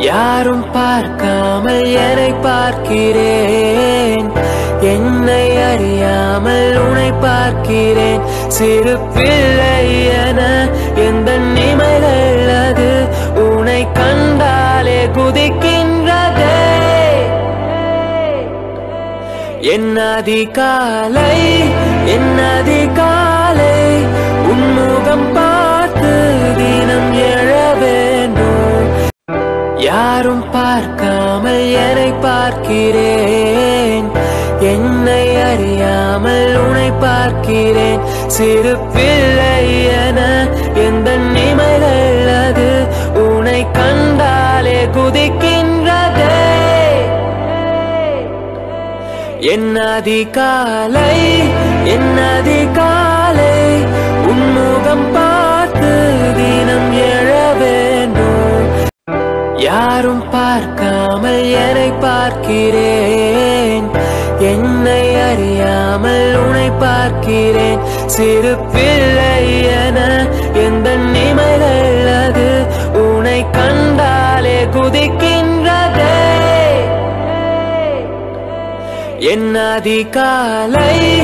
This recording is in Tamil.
யாரும் பார்க்காமல் என்னை பார்க்கிறேன் என்னை அறியாமல் உன்னை பார்க்கிறேன் சிறு பிள்ளை என எந்த நிமைகள் அது உன்னை கண்டாலே குதிக்கின்றதே என் அதிகாலை என் அதிகாலை உன்முகம் பார்த்து தினம் எழ வேண்டும் யாரும் பார்க்காமல் என்னை பார்க்கிறேன் என்னை அறியாமல் உன்னை பார்க்கிறேன் சிறு பிள்ளை என எந்த நிமைகள் அது உன்னை கண்டாலே குதிக்கின்றதே என் அதிகாலை என் அதிகாலை உன்முகம் பார்த்து தினம் எழ வேண்டும் யாரும் பார்க்காமல் என்னை பார்க்கிறேன் என்னை அறியாமல் உன்னை பார்க்கிறேன் சிறு பிள்ளை என எந்த நிமைகள் அது உன்னை கண்டாலே குதிக்கின்றதே என் அதிகாலை